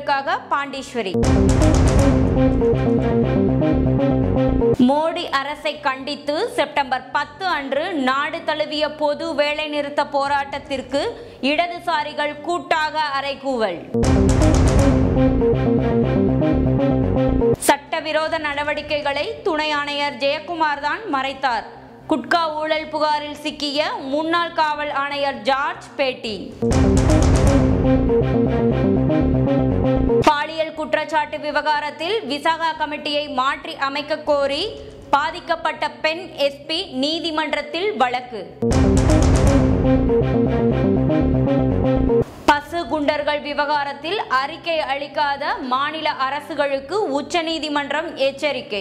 செய்திகளுக்காக பாண்டீஸ்வரி மோடி அரசை கண்டித்து செப்டம்பர் பத்து அன்று நாடு தழுவிய பொது வேலைநிறுத்த போராட்டத்திற்கு இடதுசாரிகள் கூட்டாக அறைகூவல் சட்டவிரோத நடவடிக்கைகளை துணை ஆணையர் ஜெயக்குமார் தான் மறைத்தார் குட்கா ஊழல் புகாரில் சிக்கிய முன்னாள் காவல் ஆணையர் ஜார்ஜ் பேட்டி பாலியல் குற்றச்சாட்டு விவகாரத்தில் விசாகா கமிட்டியை மாற்றி அமைக்க கோரி பாதிக்கப்பட்ட பெண் எஸ்பி நீதிமன்றத்தில் வழக்கு பசு குண்டர்கள் விவகாரத்தில் அறிக்கை அளிக்காத மாநில அரசுகளுக்கு உச்சநீதிமன்றம் எச்சரிக்கை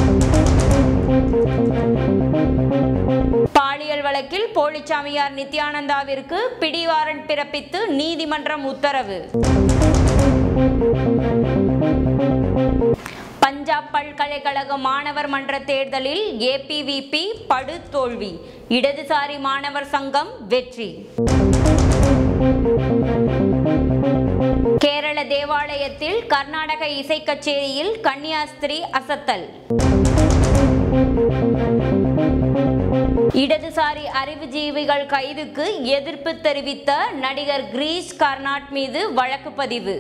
பாலியல் வழக்கில் போலிச்சாமியார் நித்யானந்தாவிற்கு பிடிவாரண்ட் பிறப்பித்து நீதிமன்றம் உத்தரவு பஞ்சாப் பல்கலைக்கழக மாணவர் மன்ற தேர்தலில் ஏபிவிபி படு தோல்வி இடதுசாரி மாணவர் சங்கம் வெற்றி கேரள தேவாலயத்தில் கர்நாடக இசை கச்சேரியில் கன்னியாஸ்திரி அசத்தல் இடதுசாரி அறிவுஜீவிகள் கைதுக்கு எதிர்ப்பு தெரிவித்த நடிகர் கிரீஷ் கர்நாட் மீது வழக்கு பதிவு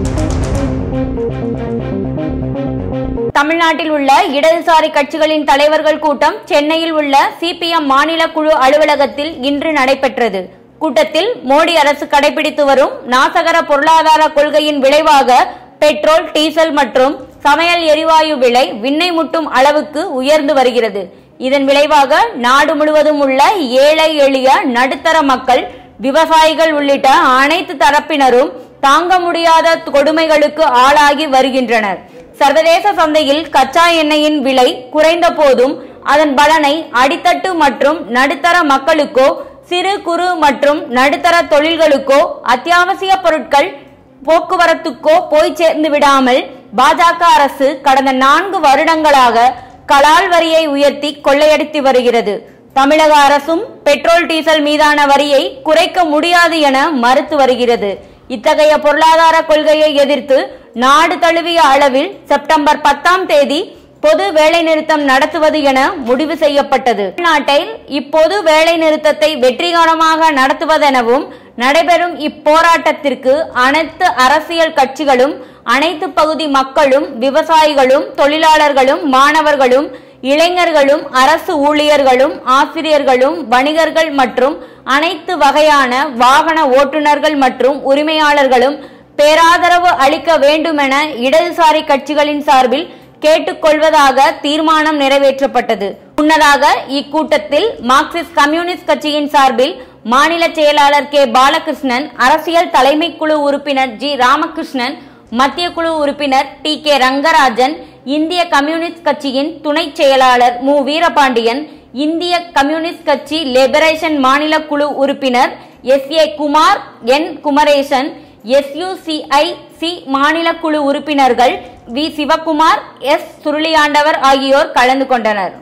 தமிழ்நாட்டில் உள்ள இடதுசாரி கட்சிகளின் தலைவர்கள் கூட்டம் சென்னையில் உள்ள சிபிஎம் மாநில குழு அலுவலகத்தில் இன்று நடைபெற்றது கூட்டத்தில் மோடி அரசு கடைபிடித்து வரும் நாசகர பொருளாதார கொள்கையின் விளைவாக பெட்ரோல் டீசல் மற்றும் சமையல் எரிவாயு விலை விண்ணை முட்டும் அளவுக்கு உயர்ந்து வருகிறது இதன் விளைவாக நாடு முழுவதும் உள்ள ஏழை எளிய நடுத்தர மக்கள் விவசாயிகள் உள்ளிட்ட அனைத்து தரப்பினரும் தாங்க முடியாத கொடுமைகளுக்கு ஆளாகி வருகின்றனர் சர்வதேச சந்தையில் கச்சா எண்ணெயின் விலை குறைந்த போதும் அதன் பலனை அடித்தட்டு மற்றும் நடுத்தர மக்களுக்கோ சிறு குறு மற்றும் நடுத்தர தொழில்களுக்கோ அத்தியாவசிய பொருட்கள் போக்குவரத்துக்கோ போய் சேர்ந்து விடாமல் பாஜக அரசு கடந்த நான்கு வருடங்களாக கலால் வரியை உயர்த்தி கொள்ளையடித்து வருகிறது தமிழக அரசும் பெட்ரோல் டீசல் மீதான வரியை குறைக்க முடியாது என மறுத்து வருகிறது இத்தகைய பொருளாதார கொள்கையை எதிர்த்து நாடு தழுவிய அளவில் செப்டம்பர் பத்தாம் தேதி பொது வேலைநிறுத்தம் நடத்துவது என முடிவு செய்யப்பட்டது நாட்டில் இப்பொது வேலைநிறுத்தத்தை வெற்றிகரமாக நடத்துவதெனவும் நடைபெறும் இப்போராட்டத்திற்கு அனைத்து அரசியல் கட்சிகளும் அனைத்து பகுதி மக்களும் விவசாயிகளும் தொழிலாளர்களும் மாணவர்களும் இளைஞர்களும் அரசு ஊழியர்களும் ஆசிரியர்களும் வணிகர்கள் மற்றும் அனைத்து வகையான வாகன ஓட்டுநர்கள் மற்றும் உரிமையாளர்களும் பேராதரவு அளிக்க வேண்டுமென இடதுசாரி கட்சிகளின் சார்பில் கேட்டுக்கொள்வதாக தீர்மானம் நிறைவேற்றப்பட்டது முன்னதாக இக்கூட்டத்தில் மார்க்சிஸ்ட் கம்யூனிஸ்ட் கட்சியின் சார்பில் மாநில செயலாளர் கே பாலகிருஷ்ணன் அரசியல் தலைமை குழு உறுப்பினர் ஜி ராமகிருஷ்ணன் மத்திய குழு உறுப்பினர் டி கே ரங்கராஜன் இந்திய கம்யூனிஸ்ட் கட்சியின் துணை செயலாளர் மு வீரபாண்டியன் இந்திய கம்யூனிஸ்ட் கட்சி லிபரேஷன் மாநில குழு உறுப்பினர் S A Kumar N Kumaresan SUCI C மாநில குழு உறுப்பினர்கள் வி சிவகுமார் எஸ் சுருளியாண்டவர் ஆகியோர் கலந்து கொண்டனர்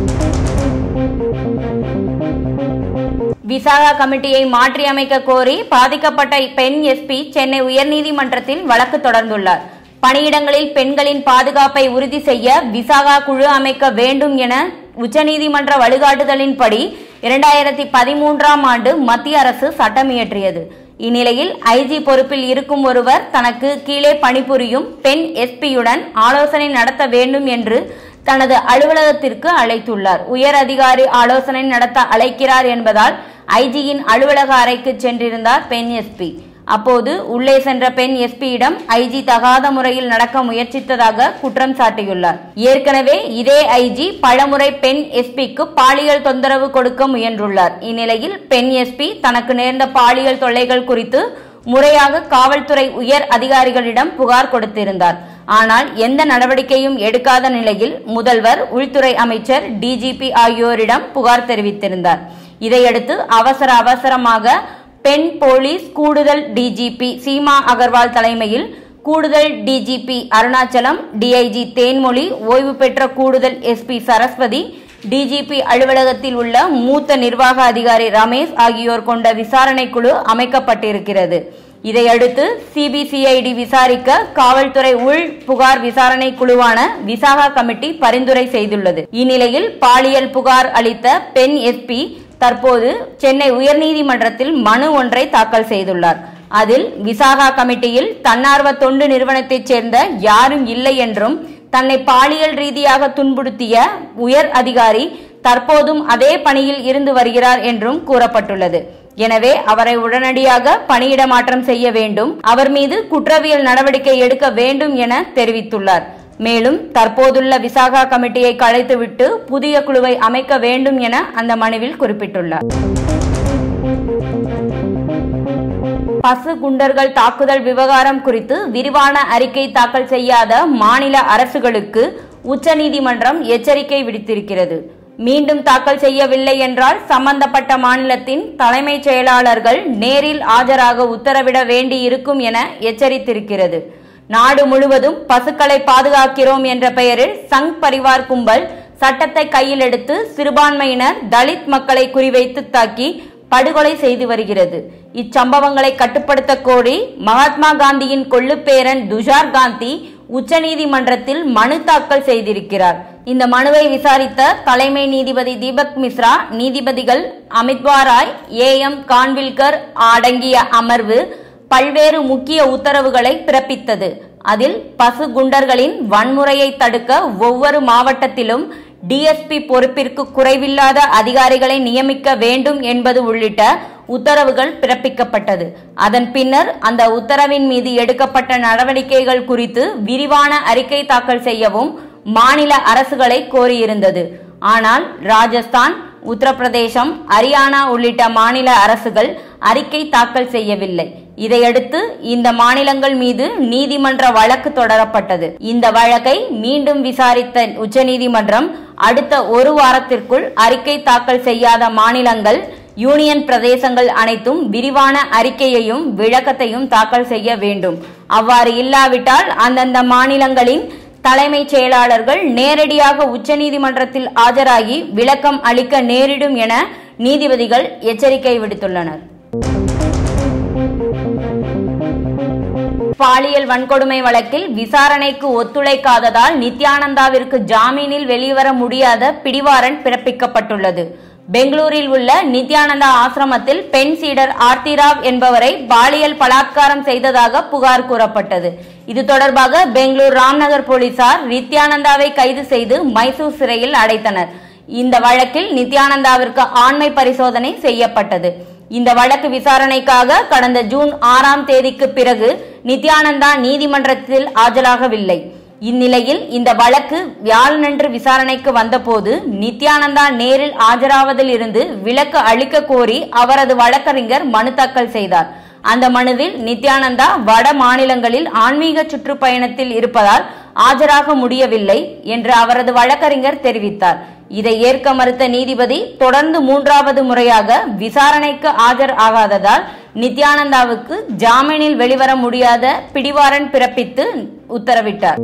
விசாகா கமிட்டியை மாற்றியமைக்க கோரி பாதிக்கப்பட்ட பெண் எஸ்பி சென்னை உயர்நீதிமன்றத்தில் வழக்கு தொடர்ந்துள்ளார் பணியிடங்களில் பெண்களின் பாதுகாப்பை உறுதி செய்ய விசாகா குழு அமைக்க வேண்டும் என உச்சநீதிமன்ற வழிகாட்டுதலின்படி இரண்டாயிரத்தி பதிமூன்றாம் ஆண்டு மத்திய அரசு சட்டம் இயற்றியது இந்நிலையில் ஐஜி பொறுப்பில் இருக்கும் ஒருவர் தனக்கு கீழே பணிபுரியும் பெண் எஸ்பியுடன் ஆலோசனை நடத்த வேண்டும் என்று தனது அலுவலகத்திற்கு அழைத்துள்ளார் உயர் அதிகாரி ஆலோசனை நடத்த அழைக்கிறார் என்பதால் ஐஜியின் அலுவலக அறைக்கு சென்றிருந்தார் பெண் எஸ்பி அப்போது உள்ளே சென்ற பெண் எஸ்பியிடம் ஐஜி தகாத முறையில் நடக்க முயற்சித்ததாக குற்றம் சாட்டியுள்ளார் ஏற்கனவே இதே ஐஜி பலமுறை பெண் எஸ்பிக்கு பாலியல் தொந்தரவு கொடுக்க முயன்றுள்ளார் இந்நிலையில் பெண் எஸ்பி தனக்கு நேர்ந்த பாலியல் தொல்லைகள் குறித்து முறையாக காவல்துறை உயர் அதிகாரிகளிடம் புகார் கொடுத்திருந்தார் ஆனால் எந்த நடவடிக்கையும் எடுக்காத நிலையில் முதல்வர் உள்துறை அமைச்சர் டிஜிபி ஆகியோரிடம் புகார் தெரிவித்திருந்தார் இதையடுத்து அவசர அவசரமாக பெண் போலீஸ் கூடுதல் டிஜிபி சீமா அகர்வால் தலைமையில் கூடுதல் டிஜிபி அருணாச்சலம் டிஐஜி தேன்மொழி ஓய்வு பெற்ற கூடுதல் எஸ்பி சரஸ்வதி டிஜிபி அலுவலகத்தில் உள்ள மூத்த நிர்வாக அதிகாரி ரமேஷ் ஆகியோர் கொண்ட விசாரணை குழு அமைக்கப்பட்டிருக்கிறது இதையடுத்து சிபிசிஐடி விசாரிக்க காவல்துறை உள் புகார் விசாரணை குழுவான விசாகா கமிட்டி பரிந்துரை செய்துள்ளது இந்நிலையில் பாலியல் புகார் அளித்த பெண் எஸ்பி தற்போது சென்னை உயர்நீதிமன்றத்தில் மனு ஒன்றை தாக்கல் செய்துள்ளார் அதில் விசாகா கமிட்டியில் தன்னார்வ தொண்டு நிறுவனத்தைச் சேர்ந்த யாரும் இல்லை என்றும் தன்னை பாலியல் ரீதியாக துன்புறுத்திய உயர் அதிகாரி தற்போதும் அதே பணியில் இருந்து வருகிறார் என்றும் கூறப்பட்டுள்ளது எனவே அவரை உடனடியாக பணியிட மாற்றம் செய்ய வேண்டும் அவர் மீது குற்றவியல் நடவடிக்கை எடுக்க வேண்டும் என தெரிவித்துள்ளார் மேலும் தற்போதுள்ள விசாகா கமிட்டியை கலைத்துவிட்டு புதிய குழுவை அமைக்க வேண்டும் என அந்த மனுவில் குறிப்பிட்டுள்ளார் பசு குண்டர்கள் தாக்குதல் விவகாரம் குறித்து விரிவான அறிக்கை தாக்கல் செய்யாத மாநில அரசுகளுக்கு உச்சநீதிமன்றம் எச்சரிக்கை விடுத்திருக்கிறது மீண்டும் தாக்கல் செய்யவில்லை என்றால் சம்பந்தப்பட்ட மாநிலத்தின் தலைமைச் செயலாளர்கள் நேரில் ஆஜராக உத்தரவிட வேண்டியிருக்கும் என எச்சரித்திருக்கிறது நாடு முழுவதும் பசுக்களை பாதுகாக்கிறோம் என்ற பெயரில் சங் பரிவார் கும்பல் சட்டத்தை கையில் எடுத்து சிறுபான்மையினர் தலித் மக்களை குறிவைத்து தாக்கி படுகொலை செய்து வருகிறது இச்சம்பவங்களை கட்டுப்படுத்த கோரி மகாத்மா காந்தியின் கொள்ளுப்பேரன் துஷார் காந்தி உச்சநீதிமன்றத்தில் மனு தாக்கல் செய்திருக்கிறார் இந்த மனுவை விசாரித்த தலைமை நீதிபதி தீபக் மிஸ்ரா நீதிபதிகள் அமித்வா ராய் ஏ எம் கான்வில்கர் அடங்கிய அமர்வு பல்வேறு முக்கிய உத்தரவுகளை பிறப்பித்தது அதில் பசு குண்டர்களின் வன்முறையை தடுக்க ஒவ்வொரு மாவட்டத்திலும் டிஎஸ்பி பொறுப்பிற்கு குறைவில்லாத அதிகாரிகளை நியமிக்க வேண்டும் என்பது உள்ளிட்ட உத்தரவுகள் பிறப்பிக்கப்பட்டது அதன் பின்னர் அந்த உத்தரவின் மீது எடுக்கப்பட்ட நடவடிக்கைகள் குறித்து விரிவான அறிக்கை தாக்கல் செய்யவும் மாநில அரசுகளை கோரியிருந்தது ஆனால் ராஜஸ்தான் உத்தரப்பிரதேசம் ஹரியானா உள்ளிட்ட மாநில அரசுகள் அறிக்கை தாக்கல் செய்யவில்லை இதையடுத்து இந்த மாநிலங்கள் மீது நீதிமன்ற வழக்கு தொடரப்பட்டது இந்த வழக்கை மீண்டும் விசாரித்த உச்சநீதிமன்றம் அடுத்த ஒரு வாரத்திற்குள் அறிக்கை தாக்கல் செய்யாத மாநிலங்கள் யூனியன் பிரதேசங்கள் அனைத்தும் விரிவான அறிக்கையையும் விளக்கத்தையும் தாக்கல் செய்ய வேண்டும் அவ்வாறு இல்லாவிட்டால் அந்தந்த மாநிலங்களின் தலைமைச் செயலாளர்கள் நேரடியாக உச்சநீதிமன்றத்தில் ஆஜராகி விளக்கம் அளிக்க நேரிடும் என நீதிபதிகள் எச்சரிக்கை விடுத்துள்ளனர் பாலியல் வன்கொடுமை வழக்கில் விசாரணைக்கு ஒத்துழைக்காததால் நித்யானந்தாவிற்கு ஜாமீனில் வெளிவர முடியாத பிடிவாரண்ட் பிறப்பிக்கப்பட்டுள்ளது பெங்களூரில் உள்ள நித்யானந்தா ஆசிரமத்தில் பெண் சீடர் ஆர்த்திராவ் என்பவரை பாலியல் பலாத்காரம் செய்ததாக புகார் கூறப்பட்டது இது தொடர்பாக பெங்களூர் ராம்நகர் போலீசார் நித்யானந்தாவை கைது செய்து மைசூர் சிறையில் அடைத்தனர் இந்த வழக்கில் நித்யானந்தாவிற்கு ஆண்மை பரிசோதனை செய்யப்பட்டது இந்த வழக்கு விசாரணைக்காக கடந்த ஜூன் ஆறாம் தேதிக்கு பிறகு நித்யானந்தா நீதிமன்றத்தில் ஆஜராகவில்லை இந்நிலையில் இந்த வழக்கு வியாழனன்று விசாரணைக்கு வந்தபோது நித்யானந்தா நேரில் ஆஜராவதில் இருந்து விலக்கு அளிக்க கோரி அவரது வழக்கறிஞர் மனு தாக்கல் செய்தார் அந்த மனுவில் நித்யானந்தா வட மாநிலங்களில் ஆன்மீக சுற்றுப்பயணத்தில் இருப்பதால் ஆஜராக முடியவில்லை என்று அவரது வழக்கறிஞர் தெரிவித்தார் இதை ஏற்க மறுத்த நீதிபதி தொடர்ந்து மூன்றாவது முறையாக விசாரணைக்கு ஆஜர் ஆகாததால் நித்யானந்தாவுக்கு ஜாமீனில் வெளிவர முடியாத பிடிவாரண்ட் பிறப்பித்து உத்தரவிட்டார்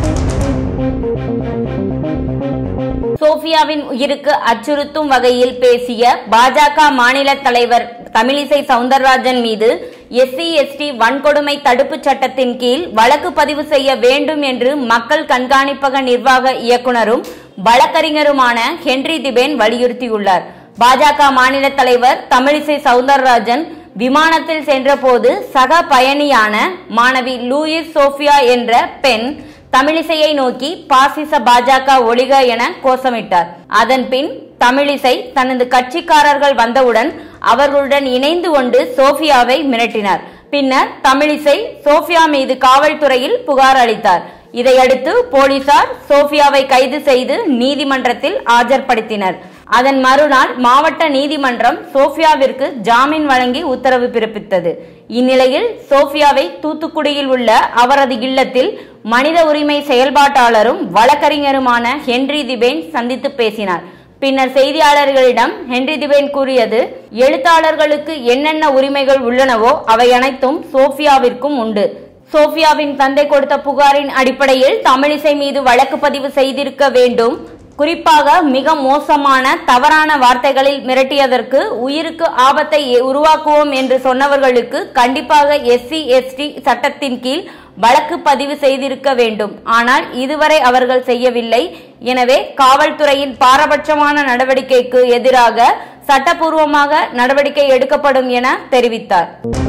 சோபியாவின் உயிருக்கு அச்சுறுத்தும் வகையில் பேசிய பாஜக மாநில தலைவர் தமிழிசை சவுந்தரராஜன் மீது எஸ்சி எஸ்டி வன்கொடுமை தடுப்புச் சட்டத்தின் கீழ் வழக்கு பதிவு செய்ய வேண்டும் என்று மக்கள் கண்காணிப்பக நிர்வாக இயக்குனரும் வழக்கறிஞருமான ஹென்றி திபேன் வலியுறுத்தியுள்ளார் பாஜக மாநில தலைவர் தமிழிசை சவுந்தரராஜன் விமானத்தில் சென்றபோது சக பயணியான மாணவி லூயிஸ் சோஃபியா என்ற பெண் தமிழிசையை நோக்கி பாசிச பாஜக ஒளிக என கோஷமிட்டார் அதன் பின் தமிழிசை தனது கட்சிக்காரர்கள் வந்தவுடன் அவர்களுடன் இணைந்து கொண்டு சோஃபியாவை மிரட்டினார் பின்னர் தமிழிசை சோஃபியா மீது காவல்துறையில் புகார் அளித்தார் இதையடுத்து போலீசார் சோஃபியாவை கைது செய்து நீதிமன்றத்தில் ஆஜர்படுத்தினர் அதன் மறுநாள் மாவட்ட நீதிமன்றம் சோஃபியாவிற்கு ஜாமீன் வழங்கி உத்தரவு பிறப்பித்தது இந்நிலையில் சோஃபியாவை தூத்துக்குடியில் உள்ள அவரது இல்லத்தில் மனித உரிமை செயல்பாட்டாளரும் வழக்கறிஞருமான ஹென்றி திபேன் சந்தித்து பேசினார் பின்னர் செய்தியாளர்களிடம் ஹென்றி திபேன் கூறியது எழுத்தாளர்களுக்கு என்னென்ன உரிமைகள் உள்ளனவோ அவை அனைத்தும் சோஃபியாவிற்கும் உண்டு சோஃபியாவின் தந்தை கொடுத்த புகாரின் அடிப்படையில் தமிழிசை மீது வழக்கு பதிவு செய்திருக்க வேண்டும் குறிப்பாக மிக மோசமான தவறான வார்த்தைகளில் மிரட்டியதற்கு உயிருக்கு ஆபத்தை எ- உருவாக்குவோம் என்று சொன்னவர்களுக்கு கண்டிப்பாக எஸ்சி எஸ்டி சட்டத்தின் கீழ் வழக்கு பதிவு செய்திருக்க வேண்டும் ஆனால் இதுவரை அவர்கள் செய்யவில்லை எனவே காவல்துறையின் பாரபட்சமான நடவடிக்கைக்கு எதிராக சட்டப்பூர்வமாக நடவடிக்கை எடுக்கப்படும் என தெரிவித்தார்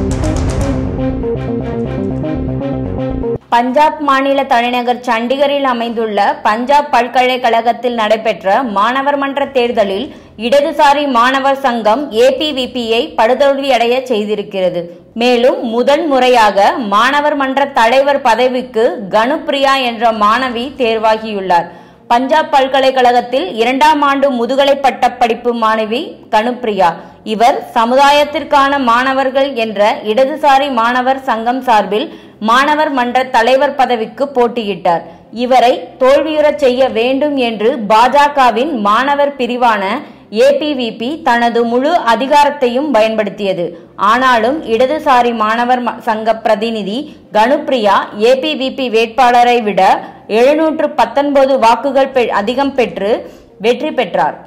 பஞ்சாப் மாநில தலைநகர் சண்டிகரில் அமைந்துள்ள பஞ்சாப் பல்கலைக்கழகத்தில் நடைபெற்ற மாணவர் மன்ற தேர்தலில் இடதுசாரி மாணவர் சங்கம் ஏபிவிபியை படுதோல்வியடைய செய்திருக்கிறது மேலும் முதன் முறையாக மாணவர் மன்ற தலைவர் பதவிக்கு கனுப்பிரியா என்ற மாணவி தேர்வாகியுள்ளார் பஞ்சாப் பல்கலைக்கழகத்தில் இரண்டாம் ஆண்டு முதுகலை பட்டப்படிப்பு மாணவி கனுப்பிரியா இவர் சமுதாயத்திற்கான மாணவர்கள் என்ற இடதுசாரி மாணவர் சங்கம் சார்பில் மாணவர் மன்ற தலைவர் பதவிக்கு போட்டியிட்டார் இவரை தோல்வியுறச் செய்ய வேண்டும் என்று பாஜகவின் மாணவர் பிரிவான ஏபிவிபி தனது முழு அதிகாரத்தையும் பயன்படுத்தியது ஆனாலும் இடதுசாரி மாணவர் ம- சங்க பிரதிநிதி கனுப்பிரியா ஏபிவிபி வேட்பாளரை விட எழுநூற்று பத்தொன்பது வாக்குகள் பெ- அதிகம் பெற்று வெற்றி பெற்றார்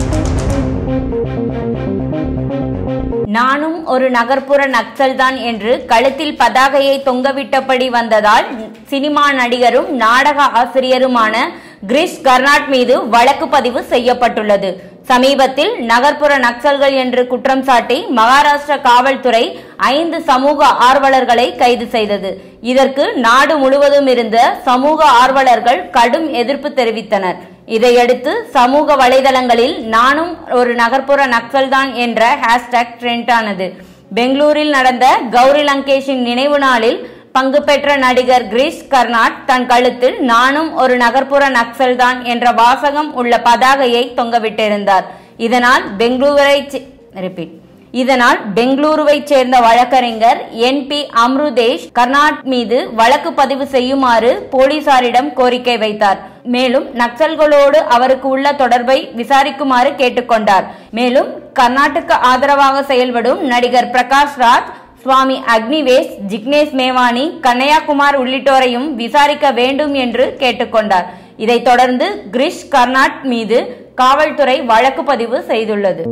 நானும் ஒரு நகர்ப்புற நக்சல்தான் என்று கழுத்தில் பதாகையை தொங்கவிட்டபடி வந்ததால் சினிமா நடிகரும் நாடக ஆசிரியருமான கிரிஷ் கர்னாட் மீது வழக்கு பதிவு செய்யப்பட்டுள்ளது சமீபத்தில் நகர்ப்புற நக்சல்கள் என்று குற்றம் சாட்டி மகாராஷ்டிர காவல்துறை ஐந்து சமூக ஆர்வலர்களை கைது செய்தது இதற்கு நாடு முழுவதும் இருந்த சமூக ஆர்வலர்கள் கடும் எதிர்ப்பு தெரிவித்தனர் இதையடுத்து சமூக வலைதளங்களில் நானும் ஒரு நகர்ப்புற நக்சல்தான் என்ற ஹேஷ்டேக் ட்ரெண்ட் ஆனது பெங்களூரில் நடந்த கௌரி லங்கேஷின் நினைவு நாளில் பங்கு பெற்ற நடிகர் கிரீஷ் கர்னாட் தன் கழுத்தில் நானும் ஒரு நகர்ப்புற நக்சல்தான் என்ற வாசகம் உள்ள பதாகையை தொங்கவிட்டிருந்தார் இதனால் பெங்களூரை ரிப்பீட் இதனால் பெங்களூருவைச் சேர்ந்த வழக்கறிஞர் என் பி அம்ருதேஷ் கர்நாட் மீது வழக்கு பதிவு செய்யுமாறு போலீசாரிடம் கோரிக்கை வைத்தார் மேலும் நக்சல்களோடு அவருக்கு உள்ள தொடர்பை விசாரிக்குமாறு கேட்டுக்கொண்டார் மேலும் கர்நாட்டுக்கு ஆதரவாக செயல்படும் நடிகர் பிரகாஷ் ராஜ் சுவாமி அக்னிவேஷ் ஜிக்னேஷ் மேவானி கன்னையாகுமார் உள்ளிட்டோரையும் விசாரிக்க வேண்டும் என்று கேட்டுக்கொண்டார் இதைத் தொடர்ந்து கிரிஷ் கர்நாட் மீது காவல்துறை வழக்கு பதிவு செய்துள்ளது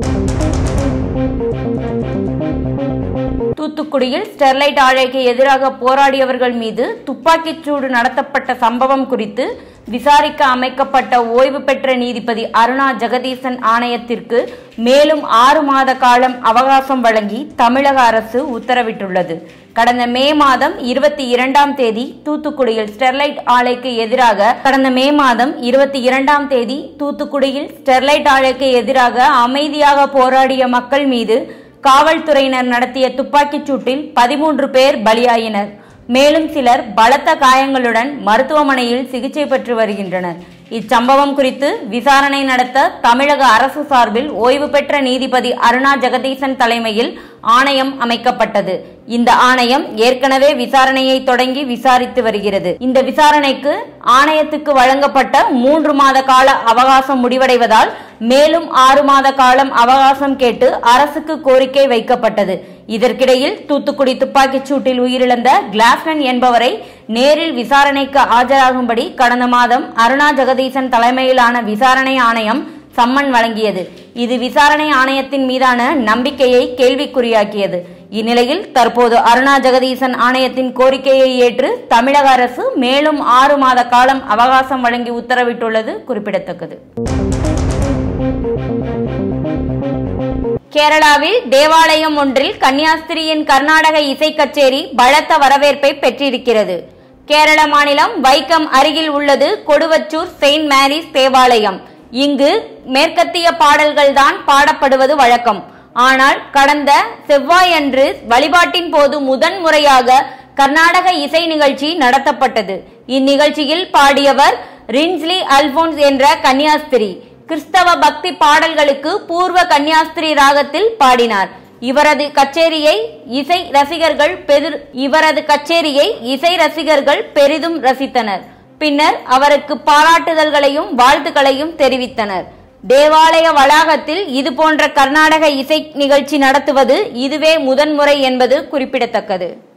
தூத்துக்குடியில் ஸ்டெர்லைட் ஆலைக்கு எதிராக போராடியவர்கள் மீது துப்பாக்கிச் சூடு நடத்தப்பட்ட சம்பவம் குறித்து விசாரிக்க அமைக்கப்பட்ட ஓய்வு பெற்ற நீதிபதி அருணா ஜெகதீசன் ஆணையத்திற்கு மேலும் ஆறு மாத காலம் அவகாசம் வழங்கி தமிழக அரசு உத்தரவிட்டுள்ளது கடந்த மே மாதம் இருபத்தி இரண்டாம் தேதி தூத்துக்குடியில் ஸ்டெர்லைட் ஆலைக்கு எதிராக கடந்த மே மாதம் இருபத்தி இரண்டாம் தேதி தூத்துக்குடியில் ஸ்டெர்லைட் ஆலைக்கு எதிராக அமைதியாக போராடிய மக்கள் மீது காவல்துறையினர் நடத்திய துப்பாக்கிச் சூட்டில் பதிமூன்று பேர் பலியாயினர் மேலும் சிலர் பலத்த காயங்களுடன் மருத்துவமனையில் சிகிச்சை பெற்று வருகின்றனர் இச்சம்பவம் குறித்து விசாரணை நடத்த தமிழக அரசு சார்பில் ஓய்வு பெற்ற நீதிபதி அருணா ஜெகதீசன் தலைமையில் ஆணையம் அமைக்கப்பட்டது இந்த ஆணையம் ஏற்கனவே விசாரணையை தொடங்கி விசாரித்து வருகிறது இந்த விசாரணைக்கு ஆணையத்துக்கு வழங்கப்பட்ட மூன்று மாத கால அவகாசம் முடிவடைவதால் மேலும் ஆறு மாத காலம் அவகாசம் கேட்டு அரசுக்கு கோரிக்கை வைக்கப்பட்டது இதற்கிடையில் தூத்துக்குடி துப்பாக்கிச் சூட்டில் உயிரிழந்த கிளாஸ்டன் என்பவரை நேரில் விசாரணைக்கு ஆஜராகும்படி கடந்த மாதம் அருணா ஜெகதீசன் தலைமையிலான விசாரணை ஆணையம் சம்மன் வழங்கியது இது விசாரணை ஆணையத்தின் மீதான நம்பிக்கையை கேள்விக்குறியாக்கியது இந்நிலையில் தற்போது அருணா ஜெகதீசன் ஆணையத்தின் கோரிக்கையை ஏற்று தமிழக அரசு மேலும் ஆறு மாத காலம் அவகாசம் வழங்கி உத்தரவிட்டுள்ளது குறிப்பிடத்தக்கது கேரளாவில் தேவாலயம் ஒன்றில் கன்னியாஸ்திரியின் கர்நாடக இசை கச்சேரி பலத்த வரவேற்பை பெற்றிருக்கிறது கேரள மாநிலம் வைக்கம் அருகில் உள்ளது கொடுவச்சூர் செயின்ட் மேரிஸ் தேவாலயம் இங்கு மேற்கத்திய பாடல்கள் தான் பாடப்படுவது வழக்கம் ஆனால் கடந்த செவ்வாயன்று வழிபாட்டின் போது முதன் முறையாக கர்நாடக இசை நிகழ்ச்சி நடத்தப்பட்டது இந்நிகழ்ச்சியில் பாடியவர் ரின்ஸ்லி அல்போன்ஸ் என்ற கன்னியாஸ்திரி கிறிஸ்தவ பக்தி பாடல்களுக்கு பூர்வ கன்னியாஸ்திரி ராகத்தில் பாடினார் இவரது கச்சேரியை இசை ரசிகர்கள் பெரு இவரது கச்சேரியை இசை ரசிகர்கள் பெரிதும் ரசித்தனர் பின்னர் அவருக்கு பாராட்டுதல்களையும் வாழ்த்துக்களையும் தெரிவித்தனர் தேவாலய வளாகத்தில் இது போன்ற கர்நாடக இசை நிகழ்ச்சி நடத்துவது இதுவே முதன்முறை என்பது குறிப்பிடத்தக்கது